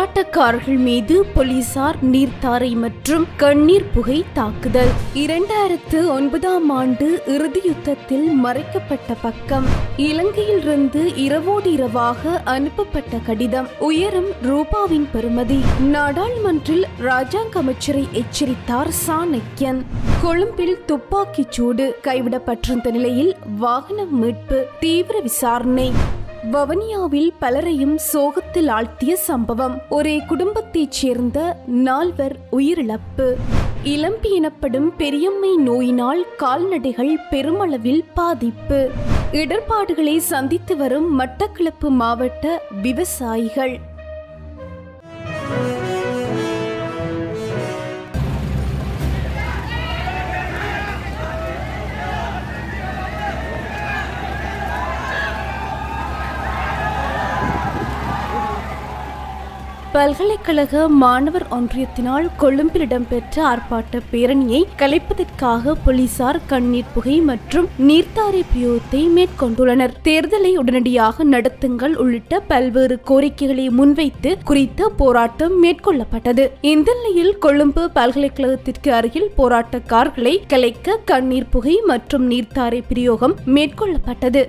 போராட்டக்காரர்கள் மீது போலீசார் நீர்த்தாரை மற்றும் கண்ணீர் புகை தாக்குதல் இரண்டாயிரத்து ஒன்பதாம் ஆண்டு இறுதி யுத்தத்தில் மறைக்கப்பட்ட பக்கம் இலங்கையிலிருந்து இரவோடு இரவாக அனுப்பப்பட்ட கடிதம் உயரும் ரூபாவின் பெறுமதி நாடாளுமன்றில் ராஜாங்க அமைச்சரை எச்சரித்தார் சாணக்கியன் கொழும்பில் துப்பாக்கிச் சூடு கைவிடப்பட்டிருந்த நிலையில் வாகனம் மீட்பு தீவிர விசாரணை வவனியாவில் பலரையும் சோகத்தில் ஆழ்த்திய சம்பவம் ஒரே குடும்பத்தைச் சேர்ந்த நால்வர் உயிரிழப்பு இளம்பி எனப்படும் பெரியம்மை நோயினால் கால்நடைகள் பெருமளவில் பாதிப்பு இடர்பாடுகளை சந்தித்து வரும் மட்டக்களப்பு மாவட்ட விவசாயிகள் பல்கலைக்கழக மாணவர் ஒன்றியத்தினால் கொழும்பில் இடம்பெற்ற ஆர்ப்பாட்ட பேரணியை கலைப்பதற்காக போலீசார் கண்ணீர் புகை மற்றும் நீர்த்தாரை பிரயோகத்தை மேற்கொண்டுள்ளனர் தேர்தலை உடனடியாக நடத்துங்கள் உள்ளிட்ட பல்வேறு கோரிக்கைகளை முன்வைத்து குறித்த போராட்டம் மேற்கொள்ளப்பட்டது இந்த நிலையில் கொழும்பு பல்கலைக்கழகத்திற்கு அருகில் போராட்டக்காரர்களை கலைக்க கண்ணீர் புகை மற்றும் நீர்த்தாரை பிரயோகம் மேற்கொள்ளப்பட்டது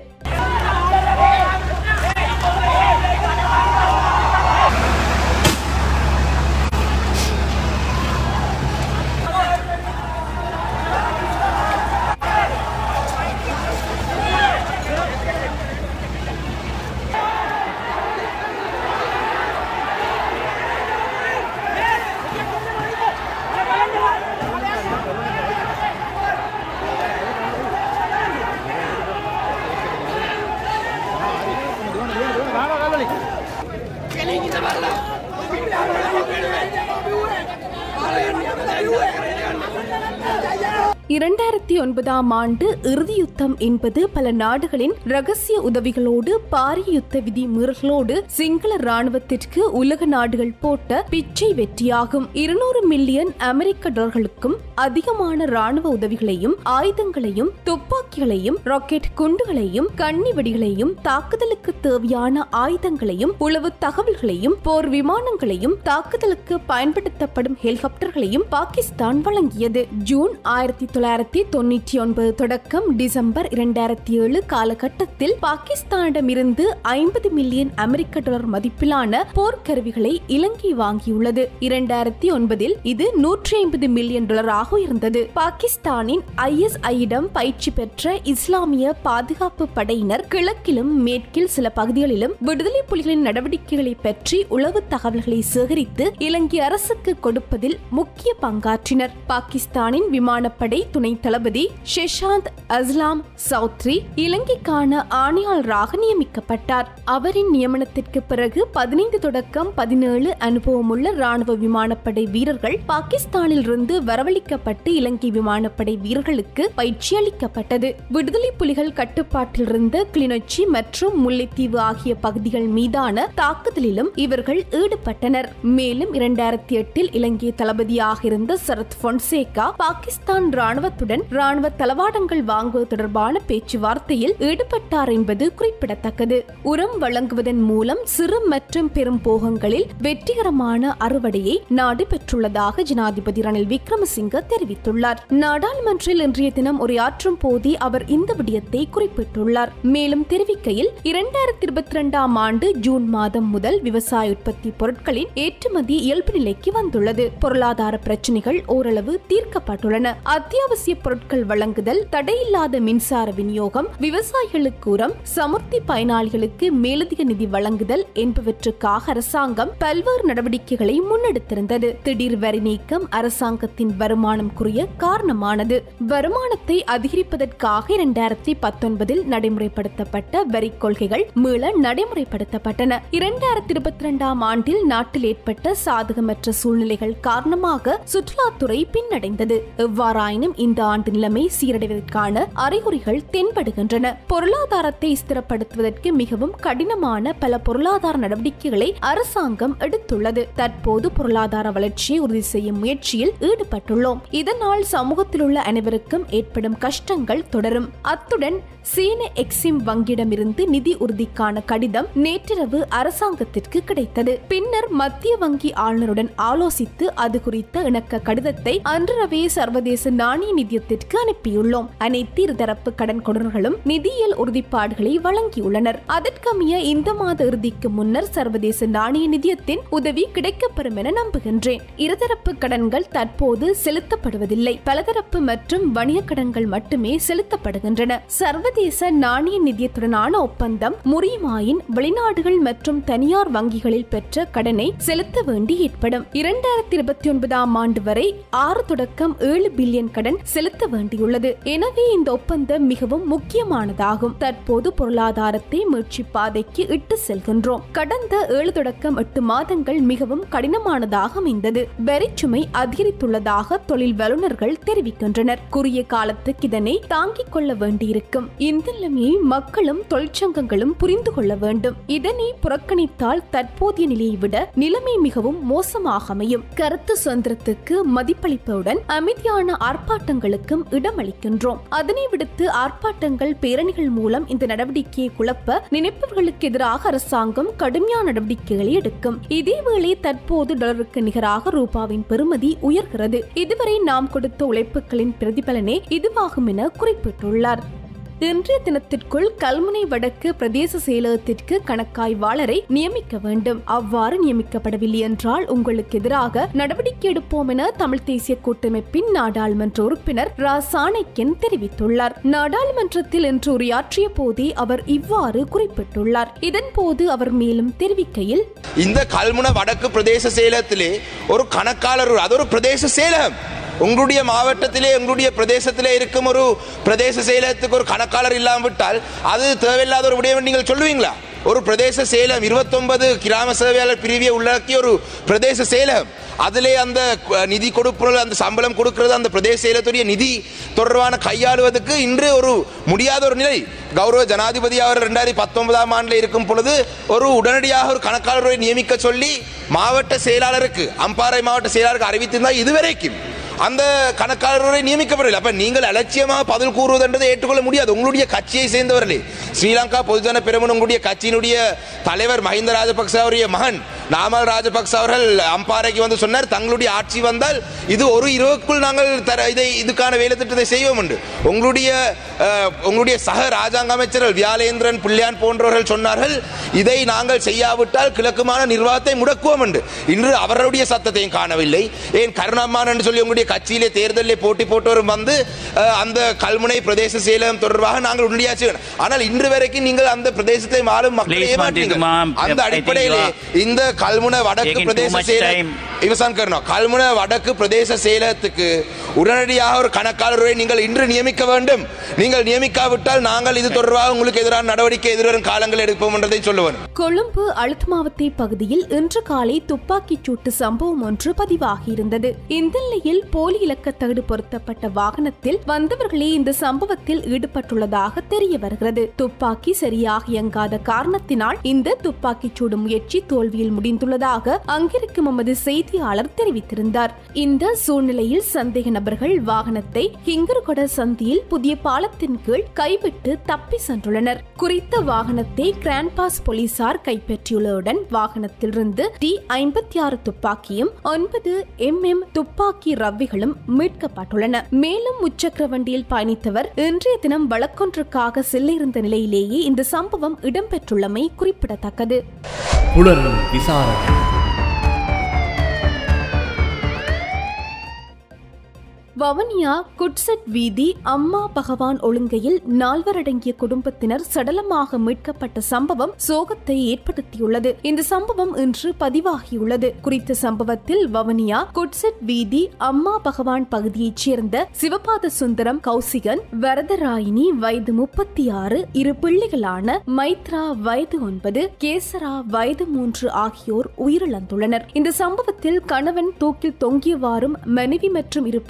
இரண்டாயிரத்தி ஒன்பதாம் ஆண்டு இறுதி யுத்தம் என்பது பல நாடுகளின் ரகசிய உதவிகளோடு பாரிய யுத்த விதி மீறல்களோடு சிங்கள ராணுவத்திற்கு உலக நாடுகள் போட்ட பிச்சை வெற்றியாகும் இருநூறு மில்லியன் அமெரிக்க டாலர்களுக்கும் அதிகமான ராணுவ உதவிகளையும் ஆயுதங்களையும் துப்பாக்கிகளையும் ராக்கெட் குண்டுகளையும் கண்ணி வெடிகளையும் தாக்குதலுக்கு தேவையான ஆயுதங்களையும் உளவு தகவல்களையும் போர் விமானங்களையும் தாக்குதலுக்கு பயன்படுத்தப்படும் ஹெலிகாப்டர்களையும் பாகிஸ்தான் வழங்கியது ஜூன் ஆயிரத்தி தொள்ளாயிரத்தி தொண்ணூற்றி ஒன்பது தொடக்கம் டிசம்பர் இரண்டாயிரத்தி ஏழு காலகட்டத்தில் பாகிஸ்தானிடமிருந்து ஐம்பது மில்லியன் அமெரிக்க டாலர் மதிப்பிலான போர்க்கருவிகளை இலங்கை வாங்கியுள்ளது இரண்டாயிரத்தி ஒன்பதில் இது நூற்றி ஐம்பது மில்லியன் டாலராக உயர்ந்தது பாகிஸ்தானின் ஐஎஸ்ஐயிடம் பயிற்சி பெற்ற இஸ்லாமிய பாதுகாப்பு படையினர் கிழக்கிலும் மேற்கில் சில பகுதிகளிலும் விடுதலை புலிகளின் நடவடிக்கைகளை பற்றி உளவு தகவல்களை சேகரித்து இலங்கை அரசுக்கு கொடுப்பதில் முக்கிய பங்காற்றினர் பாகிஸ்தானின் விமானப்படை துணை தளபதி ஷெஷாந்த் அஸ்லாம் சௌத்ரி இலங்கைக்கான ஆணையாளராக நியமிக்கப்பட்டார் அவரின் நியமனத்திற்கு பிறகு பதினைந்து தொடக்கம் பதினேழு அனுபவமுள்ள ராணுவ விமானப்படை வீரர்கள் பாகிஸ்தானில் இருந்து வரவழைக்கப்பட்டு இலங்கை விமானப்படை வீரர்களுக்கு பயிற்சி அளிக்கப்பட்டது விடுதலை புலிகள் கட்டுப்பாட்டில் இருந்த கிளிநொச்சி மற்றும் முல்லைத்தீவு ஆகிய பகுதிகள் மீதான தாக்குதலிலும் இவர்கள் ஈடுபட்டனர் மேலும் இரண்டாயிரத்தி எட்டில் இலங்கை தளபதியாக இருந்த சரத் பொன்சேகா பாகிஸ்தான் ராணுவத்துடன் ராணுவ தளவாடங்கள் வாங்குவது தொடர்பான பேச்சுவார்த்தையில் ஈடுபட்டார் என்பது குறிப்பிடத்தக்கது உரம் வழங்குவதன் மூலம் சிறு மற்றும் பெரும் போகங்களில் வெற்றிகரமான அறுவடையை நாடு பெற்றுள்ளதாக ஜனாதிபதி ரணில் விக்ரமசிங்க தெரிவித்துள்ளார் நாடாளுமன்றில் இன்றைய தினம் உரையாற்றும் போதே அவர் இந்த விடயத்தை குறிப்பிட்டுள்ளார் மேலும் தெரிவிக்கையில் இரண்டாயிரத்தி இருபத்தி இரண்டாம் ஆண்டு ஜூன் மாதம் முதல் விவசாய உற்பத்தி பொருட்களின் ஏற்றுமதி இயல்பு நிலைக்கு வந்துள்ளது பொருளாதார பிரச்சினைகள் ஓரளவு தீர்க்கப்பட்டுள்ளன அத்தியாவசிய பொருட்கள் வழங்குதல் தடையில்லாத மின்சார விநியோகம் விவசாயிகளுக்கு உரம் சமுர்த்தி பயனாளிகளுக்கு மேலதிக நிதி வழங்குதல் என்பவற்றுக்காக அரசாங்கம் பல்வேறு நடவடிக்கைகளை முன்னெடுத்திருந்தது திடீர் வரி நீக்கம் அரசாங்கத்தின் வருமானம் குறைய காரணமானது வருமானத்தை அதிகரிப்பதற்காக இரண்டாயிரத்தி பத்தொன்பதில் நடைமுறைப்படுத்தப்பட்ட வரி கொள்கைகள் மீள நடைமுறைப்படுத்தப்பட்டன இரண்டாயிரத்தி இருபத்தி இரண்டாம் ஆண்டில் நாட்டில் ஏற்பட்ட சாதகமற்ற சூழ்நிலைகள் காரணமாக சுற்றுலாத்துறை பின்னடைந்தது எவ்வாறாயினும் மேலும் இந்த ஆண்டு நிலைமை சீரடைவதற்கான அறிகுறிகள் தென்படுகின்றன பொருளாதாரத்தை ஸ்திரப்படுத்துவதற்கு மிகவும் கடினமான பல பொருளாதார நடவடிக்கைகளை அரசாங்கம் எடுத்துள்ளது தற்போது பொருளாதார வளர்ச்சியை உறுதி செய்யும் முயற்சியில் ஈடுபட்டுள்ளோம் இதனால் சமூகத்தில் உள்ள அனைவருக்கும் ஏற்படும் கஷ்டங்கள் தொடரும் அத்துடன் சீன எக்ஸிம் வங்கியிடமிருந்து நிதி உறுதிக்கான கடிதம் நேற்றிரவு அரசாங்கத்திற்கு கிடைத்தது பின்னர் மத்திய வங்கி ஆளுநருடன் ஆலோசித்து அது குறித்த இணக்க கடிதத்தை அன்றரவே சர்வதேச நாணய நிதியத்திற்கு அனுப்பியுள்ளோம் அனைத்து இருதரப்பு கடன் கொடுனர்களும் நிதியியல் உறுதிப்பாடுகளை வழங்கியுள்ளனர் அதற்கமைய இந்த மாத இறுதிக்கு முன்னர் சர்வதேச நாணய நிதியத்தின் உதவி கிடைக்கப்பெறும் என நம்புகின்றேன் இருதரப்பு கடன்கள் தற்போது செலுத்தப்படுவதில்லை பலதரப்பு மற்றும் வணிக கடன்கள் மட்டுமே செலுத்தப்படுகின்றன சர்வதேச நாணய நிதியத்துடனான ஒப்பந்தம் முறியுமாயின் வெளிநாடுகள் மற்றும் தனியார் வங்கிகளில் பெற்ற கடனை செலுத்த வேண்டி ஏற்படும் இரண்டாயிரத்தி இருபத்தி ஒன்பதாம் ஆண்டு வரை ஆறு தொடக்கம் ஏழு பில்லியன் கடன் செலுத்த வேண்டியுள்ளது எனவே இந்த ஒப்பந்தம் மிகவும் முக்கியமானதாகும் தற்போது பொருளாதாரத்தை மீட்சி பாதைக்கு இட்டு செல்கின்றோம் கடந்த ஏழு தொடக்கம் எட்டு மாதங்கள் மிகவும் கடினமானதாக அமைந்தது வரிச்சுமை அதிகரித்துள்ளதாக தொழில் வல்லுநர்கள் தெரிவிக்கின்றனர் குறுகிய காலத்துக்கு இதனை தாங்கிக் கொள்ள வேண்டியிருக்கும் இந்த நிலைமையை மக்களும் தொழிற்சங்கங்களும் புரிந்து கொள்ள வேண்டும் இதனை புறக்கணித்தால் தற்போதைய நிலையை விட நிலைமை மிகவும் மோசமாக அமையும் கருத்து சுதந்திரத்துக்கு மதிப்பளிப்பதுடன் அமைதியான ஆர்ப்பாட்டங்களுக்கும் இடமளிக்கின்றோம் அதனை விடுத்து ஆர்ப்பாட்டங்கள் பேரணிகள் மூலம் இந்த நடவடிக்கையை குழப்ப நினைப்பவர்களுக்கு எதிராக அரசாங்கம் கடுமையான நடவடிக்கைகளை எடுக்கும் இதேவேளை தற்போது டாலருக்கு நிகராக ரூபாவின் பெறுமதி உயர்கிறது இதுவரை நாம் கொடுத்த உழைப்புகளின் பிரதிபலனே இதுவாகும் என குறிப்பிட்டுள்ளார் இன்றைய தினத்திற்குள் கல்முனை வடக்கு பிரதேச செயலகத்திற்கு கணக்காய்வாளரை நியமிக்க வேண்டும் அவ்வாறு நியமிக்கப்படவில்லை என்றால் உங்களுக்கு எதிராக நடவடிக்கை எடுப்போம் என தமிழ் தேசிய கூட்டமைப்பின் நாடாளுமன்ற உறுப்பினர் ரா சாணக்கியன் தெரிவித்துள்ளார் நாடாளுமன்றத்தில் இன்று உரையாற்றிய போதே அவர் இவ்வாறு குறிப்பிட்டுள்ளார் இதன்போது அவர் மேலும் தெரிவிக்கையில் இந்த கல்முனை வடக்கு பிரதேச செயலகத்திலே ஒரு கணக்காளர் அது ஒரு பிரதேச செயலகம் உங்களுடைய மாவட்டத்திலே உங்களுடைய பிரதேசத்திலே இருக்கும் ஒரு பிரதேச செயலகத்துக்கு ஒரு கணக்காளர் இல்லாமல் விட்டால் அது தேவையில்லாத ஒரு விடயம் நீங்கள் சொல்லுவீங்களா ஒரு பிரதேச செயலம் இருபத்தொன்பது கிராம சேவையாளர் பிரிவியை உள்ளடக்கிய ஒரு பிரதேச செயலகம் அதிலே அந்த அஹ், நிதி கொடுப்புகள் அந்த சம்பளம் கொடுக்கிறது அந்த பிரதேச செயலத்துடைய நிதி தொடர்பான கையாளுவதற்கு இன்று ஒரு முடியாத ஒரு நிலை கௌரவ ஜனாதிபதி அவர் ரெண்டாயிரத்தி பத்தொன்பதாம் ஆண்டில் இருக்கும் பொழுது ஒரு உடனடியாக ஒரு கணக்காளரை நியமிக்க சொல்லி மாவட்ட செயலாளருக்கு அம்பாறை மாவட்ட செயலாளருக்கு அறிவித்திருந்தால் இதுவரைக்கும் அந்த கணக்காளரை நியமிக்கப்படவில்லை அப்ப நீங்கள் அலட்சியமாக பதில் கூறுவதென்றதை ஏற்றுக்கொள்ள முடியாது உங்களுடைய கட்சியை சேர்ந்தவர்களே ஸ்ரீலங்கா பொதுஜன பெருமன் உங்களுடைய கட்சியினுடைய தலைவர் மஹிந்த ராஜபக்ச அவருடைய மகன் நாமல் ராஜபக்ச அவர்கள் அம்பாறைக்கு வந்து சொன்னார் தங்களுடைய ஆட்சி வந்தால் இது ஒரு இரவுக்குள் நாங்கள் தர இதை இதுக்கான வேலை திட்டத்தை செய்வோம் என்று உங்களுடைய அஹ், உங்களுடைய சக ராஜாங்க அமைச்சர்கள் வியாலேந்திரன் பிள்ளையான் போன்றவர்கள் சொன்னார்கள் இதை நாங்கள் செய்யாவிட்டால் கிழக்குமான நிர்வாகத்தை முடக்குவோம் என்று இன்று அவர்களுடைய சத்தத்தையும் காணவில்லை ஏன் கருணாமான் என்று சொல்லி உங்களுடைய கட்சியிலே தேர்தலில் போட்டி போட்டவரும் வந்து அஹ், அந்த கல்முனை பிரதேச செயலகம் தொடர்பாக நாங்கள் உடனடியாக செய்வோம் ஆனால் இன்று வரைக்கும் நீங்கள் அந்த பிரதேசத்தை ஆளும் மக்களை Please, ஏமாற்றீங்க Mantika ma'am, அந்த I think அடிப்படையிலே you are இந்த கல்முனை வடக்கு taking too பிரதேச much செயலகம் time. இவசான் கர்ணம் கல்முனை வடக்கு பிரதேச செயலகத்துக்கு உடனடியாக ஒரு கணக்காளரை நீங்கள் இன்று நியமிக்க வேண்டும் நீங்கள் நியமிக்காவிட்டால் நாங்கள் இது தொடர்பாக உங்களுக்கு எதிரான நடவடிக்கை எதிர்வரும் காலங்கள் எடுப்போம் என்றதை சொல்லுவேன் கொழும்பு அழுத்மாவத்தை பகுதியில் இன்று காலை துப்பாக்கிச் சூட்டு சம்பவம் ஒன்று பதிவாகியிருந்தது இந்த நிலையில் போலி இலக்கத்தகடு பொருத்தப்பட்ட வாகனத்தில் வந்தவர்களே இந்த சம்பவத்தில் ஈடுபட்டுள்ளதாக தெரிய வருகிறது துப்பாக்கி சரியாக இயங்காத காரணத்தினால் இந்த துப்பாக்கிச் சூடு முயற்சி தோல்வியில் முடிந்துள்ளதாக அங்கிருக்கும் எமது செய்தியாளர் தெரிவித்திருந்தார் இந்த சூழ்நிலையில் சந்தேக நபர்கள் வாகனத்தை ஹிங்கர்கொட சந்தியில் புதிய பாலத்தின் கீழ் கைவிட்டு தப்பி சென்றுள்ளனர் குறித்த வாகனத்தை கிராண்ட்பாஸ் போலீசார் கைப்பற்றியுள்ளதுடன் வாகனத்திலிருந்து டி ஐம்பத்தி ஆறு துப்பாக்கியும் ஒன்பது எம் எம் துப்பாக்கி ரவ்விகளும் மீட்கப்பட்டுள்ளன மேலும் முச்சக்கர வண்டியில் பயணித்தவர் இன்றைய தினம் வழக்கொன்றுக்காக செல்ல இருந்த நிலையிலேயே இந்த சம்பவம் இடம்பெற்றுள்ளமை குறிப்பிடத்தக்கது புலன் விசாரணை வவனியா குட்செட் வீதி அம்மா பகவான் ஒழுங்கையில் நால்வர் அடங்கிய குடும்பத்தினர் சடலமாக மீட்கப்பட்ட சம்பவம் சோகத்தை ஏற்படுத்தியுள்ளது இந்த சம்பவம் இன்று பதிவாகியுள்ளது குறித்த சம்பவத்தில் வவனியா குட்செட் வீதி அம்மா பகவான் பகுதியைச் சேர்ந்த சிவபாத சுந்தரம் கௌசிகன் வரதராயினி வயது முப்பத்தி ஆறு இரு பிள்ளைகளான மைத்ரா வயது ஒன்பது கேசரா வயது மூன்று ஆகியோர் உயிரிழந்துள்ளனர் இந்த சம்பவத்தில் கணவன் தூக்கில் தொங்கியவாறும் மனைவி மற்றும் இரு பிள்ளைகள்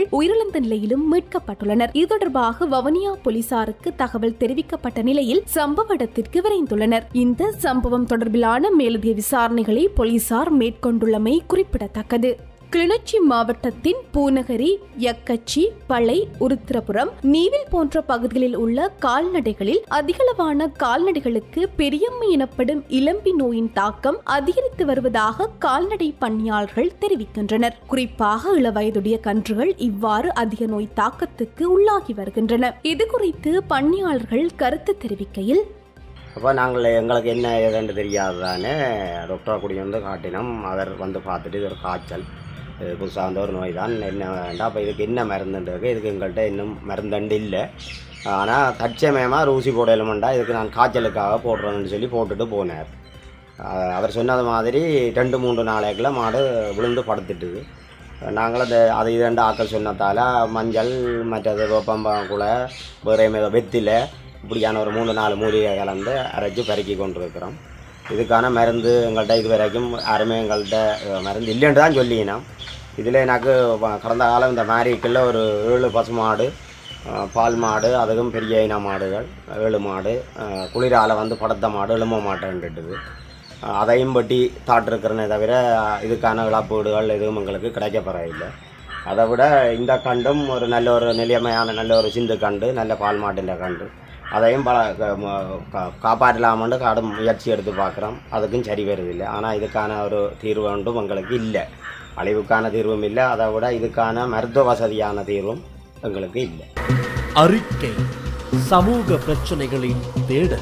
உயிரிழந்த நிலையிலும் மீட்கப்பட்டுள்ளனர் இது தொடர்பாக வவுனியா போலீசாருக்கு தகவல் தெரிவிக்கப்பட்ட நிலையில் சம்பவ இடத்திற்கு விரைந்துள்ளனர் இந்த சம்பவம் தொடர்பிலான மேலதிக விசாரணைகளை போலீசார் மேற்கொண்டுள்ளமை குறிப்பிடத்தக்கது கிளிநொச்சி மாவட்டத்தின் பூநகரி யக்கச்சி பளை உருத்திரபுரம் நீவில் போன்ற பகுதிகளில் உள்ள கால்நடைகளில் அதிகளவான கால்நடைகளுக்கு பெரியம்மை எனப்படும் இளம்பி நோயின் தாக்கம் அதிகரித்து வருவதாக கால்நடை பணியாளர்கள் தெரிவிக்கின்றனர் குறிப்பாக இளவயதுடைய கன்றுகள் இவ்வாறு அதிக நோய் தாக்கத்துக்கு உள்ளாகி வருகின்றன இது குறித்து பணியாளர்கள் கருத்து தெரிவிக்கையில் அப்போ நாங்கள் எங்களுக்கு என்ன ஏதுன்னு தெரியாது தானே டாக்டரை கூடி வந்து காட்டினோம் அவர் வந்து பார்த்துட்டு இது ஒரு காய்ச்சல் இது புதுசாக வந்த ஒரு நோய் தான் என்ன வேண்டாம் அப்போ இதுக்கு என்ன மருந்துன்றது இதுக்கு எங்கள்கிட்ட இன்னும் மருந்தண்டு இல்லை ஆனால் தற்சமயமாக ஊசி போடலுமெண்டா இதுக்கு நான் காய்ச்சலுக்காக போடுறேன்னு சொல்லி போட்டுட்டு போனார் அஹ் அவர் சொன்னது மாதிரி ரெண்டு மூன்று நாளைக்குள்ள மாடு விழுந்து படுத்துட்டுது நாங்கள் அந்த அது இதண்டு ஆக்கள் சொன்னதால் மஞ்சள் மற்றது வேப்பம்பாங்குலை வேறு ஏதோ வெத்திலை இப்படியான ஒரு மூணு நாலு மூலிகை கலந்து அரைச்சி பருக்கி கொண்டிருக்கிறோம் இதுக்கான மருந்து எங்கள்கிட்ட இது வரைக்கும் யாருமே எங்கள்கிட்ட அஹ், மருந்து இல்லைன்னு தான் சொல்லினோம் இதில் எனக்கு வ- கடந்த காலம் இந்த மாதிரிக்குள்ள ஒரு ஏழு பசு மாடு அஹ், பால் மாடு அதுக்கும் பெரிய இன மாடுகள் ஏழு மாடு அஹ், குளிரால வந்து படுத்த மாடு எலும்ப மாட்டேன்ட்டுது அஹ், அதையும் பட்டி தாட்டிருக்கிறனே தவிர அஹ், இதுக்கான இழப்பீடுகள் எதுவும் எங்களுக்கு கிடைக்கப்பெறவில்லை அதை விட இந்த கண்டும் ஒரு நல்ல ஒரு நிலையமையான நல்ல ஒரு சிந்து கண்டு நல்ல பால் மாட்டின் கண்டு அதையும் பல க- ம- கா- காப்பாற்றலாமன்னு கடும் முயற்சி எடுத்து பார்க்குறோம் அதுக்கும் சரி வருதில்லை ஆனால் இதுக்கான ஒரு தீர்வு ஒன்றும் எங்களுக்கு இல்லை அழிவுக்கான தீர்வும் இல்லை அதை விட இதுக்கான மருத்துவ வசதியான தீர்வும் எங்களுக்கு இல்லை அறிக்கை சமூக பிரச்சனைகளின் தேடல்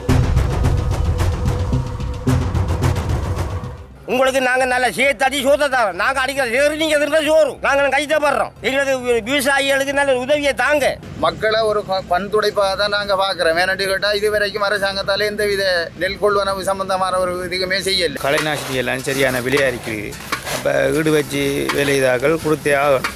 உங்களுக்கு நாங்க நல்ல சேர்த்தடி சோத்தை தரோம் நாங்க அடிக்கிற சேரு நீங்க திரும்ப சோறு நாங்க கைத்தப்படுறோம் எங்களுக்கு விவசாயிகளுக்கு நல்ல உதவியை தாங்க மக்களை ஒரு ப- பண்துடைப்பாக தான் நாங்கள் பார்க்குறோம் வேணாண்டு கேட்டால் இது வரைக்கும் அரசாங்கத்தால் எந்த வித நெல் கொள்வனவு சம்பந்தமான ஒரு இதுக்குமே செய்யல கலைநாசினி எல்லாம் சரியான விலையாக இருக்குது அப்போ வீடு வச்சு வேலைதாக்கள் கொடுத்தே ஆகணும்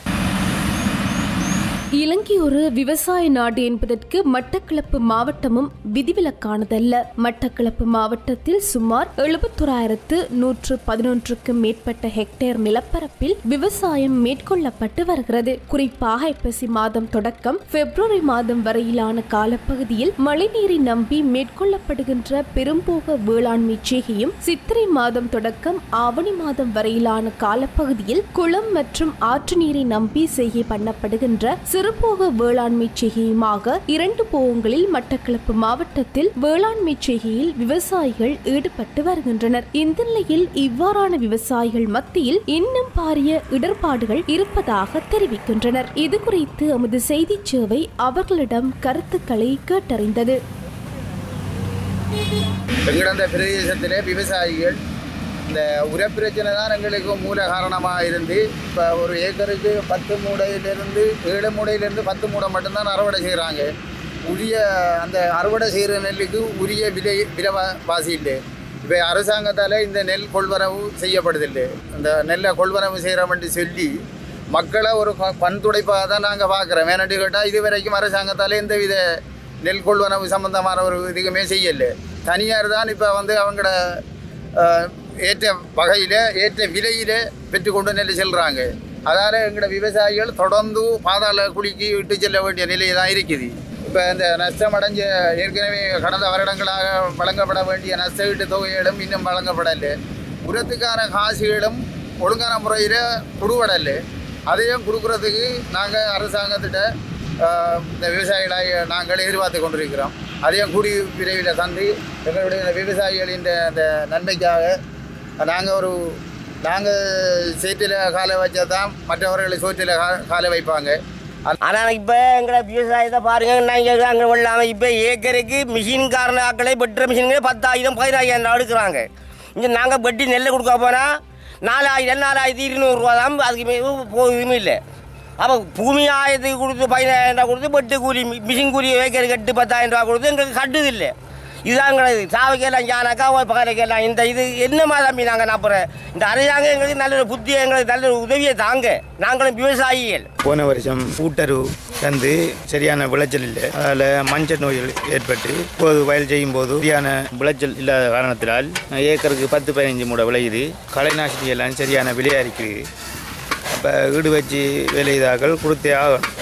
இலங்கை ஒரு விவசாய நாடு என்பதற்கு மட்டக்களப்பு மாவட்டமும் விதிவிலக்கானதல்ல மட்டக்களப்பு மாவட்டத்தில் சுமார் எழுபத்தோராயிரத்து நூற்று பதினொன்றுக்கும் மேற்பட்ட ஹெக்டேர் நிலப்பரப்பில் விவசாயம் மேற்கொள்ளப்பட்டு வருகிறது குறிப்பாக ஐப்பசி மாதம் தொடக்கம் பிப்ரவரி மாதம் வரையிலான காலப்பகுதியில் மழைநீரை நம்பி மேற்கொள்ளப்படுகின்ற பெரும்போக வேளாண்மை செய்கையும் சித்திரை மாதம் தொடக்கம் ஆவணி மாதம் வரையிலான காலப்பகுதியில் குளம் மற்றும் ஆற்று நீரை நம்பி செய்கை பண்ணப்படுகின்ற சிறுபோக வேளாண்மை செய்கையுமாக இரண்டு போகங்களில் மட்டக்களப்பு மாவட்டத்தில் வேளாண்மை செய்கையில் விவசாயிகள் ஈடுபட்டு வருகின்றனர் இந்த நிலையில் இவ்வாறான விவசாயிகள் மத்தியில் இன்னும் பாரிய இடர்பாடுகள் இருப்பதாக தெரிவிக்கின்றனர் இது குறித்து எமது செய்திச் சேவை அவர்களிடம் கருத்துக்களை கேட்டறிந்தது எங்கள் அந்த பிரதேசத்தில் விவசாயிகள் இந்த உரப்பிரச்சனை தான் எங்களுக்கு மூல காரணமாக இருந்து இப்போ ஒரு ஏக்கருக்கு பத்து மூடையிலிருந்து ஏழு மூடையிலிருந்து பத்து மூடை மட்டும்தான் அறுவடை செய்கிறாங்க உரிய அந்த அறுவடை செய்கிற நெல்லுக்கு உரிய விலை விலைவாசி இல்லை இப்போ அரசாங்கத்தால் இந்த நெல் கொள்வனவு செய்யப்படுதில்லை இந்த நெல்லை கொள்வனவு செய்கிறோம்னு சொல்லி மக்களை ஒரு ப- பண்துடைப்பாக தான் நாங்கள் பார்க்குறோம் வேணாண்டு கேட்டால் இது வரைக்கும் அரசாங்கத்தால் எந்தவித நெல் கொள்வனவு சம்பந்தமான ஒரு இதுக்குமே செய்யலை தனியார் தான் இப்போ வந்து அவங்களோட அஹ், ஏற்ற வகையில் ஏற்ற விலையில் பெற்றுக்கொண்டு நெல் செல்கிறாங்க அதால் எங்களோட விவசாயிகள் தொடர்ந்து பாதாள குழிக்கு இட்டு செல்ல வேண்டிய நிலை தான் இருக்குது இப்போ இந்த நஷ்டமடைஞ்ச ஏற்கனவே கடந்த வருடங்களாக வழங்கப்பட வேண்டிய நஷ்டஈட்டு தொகைகளும் இன்னும் வழங்கப்படலை உரத்துக்கான காசுகளும் ஒழுங்கான முறையில் கொடுபடலை அதையும் கொடுக்குறதுக்கு நாங்கள் அரசாங்கத்திட்ட ஆஹ், இந்த விவசாயிகளாக நாங்கள் எதிர்பார்த்து கொண்டிருக்கிறோம் அதையும் கூடி விரைவில் தந்து எங்களுடைய இந்த விவசாயிகளின் இந்த இந்த நன்மைக்காக நாங்கள் ஒரு நாங்கள் சேற்றில் காலை வச்சா தான் மற்றவர்களை சோற்றில் கா- காலை வைப்பாங்க ஆனால் இப்போ எங்களை விவசாயத்தை பாருங்க நாங்கள் அங்கே இல்லாமல் இப்போ ஏக்கருக்கு மிஷின் காரணாக்களை வெட்டுற மிஷின்களே பத்தாயிரம் பதினாயிரம் எடுக்கிறாங்க இங்கே நாங்கள் வெட்டி நெல்லை கொடுக்க போனால் நாலாயிரம் நாலாயிரத்தி இருநூறுவா தான் அதுக்கு மே- போகுதுமே இல்லை அப்போ பூமி ஆயிரத்துக்கு கொடுத்து பதினாயிரம் ரூபா கொடுத்து வெட்டு கூலி மி- மிஷின் கூலி ஏக்கருக்கு எட்டு பத்தாயிரம் ரூபா கொடுத்து எங்களுக்கு கட்டுது இல்லை இதுதான் கிடையாது சாவைக்கெல்லாம் யானாக்கா பகலைக்கெல்லாம் இந்த இது என்னமா தம்பி நாங்கள் நப்புறேன் இந்த அரசாங்கம் எங்களுக்கு நல்ல ஒரு புத்தியை எங்களுக்கு நல்ல ஒரு உதவியை தாங்க நாங்களும் விவசாயிகள் போன வருஷம் கூட்டரு வந்து சரியான விளைச்சல் இல்லை அதில் மஞ்சள் நோய்கள் ஏற்பட்டு இப்போது வயல் செய்யும் போது சரியான விளைச்சல் இல்லாத காரணத்தினால் ஏக்கருக்கு பத்து பதினஞ்சு மூட விளையுது கலைநாசினி எல்லாம் சரியான விலையாக இருக்குது அப்போ இப்போ ஈடு வச்சு வேலை இதாக்கள் கொடுத்தே ஆகணும்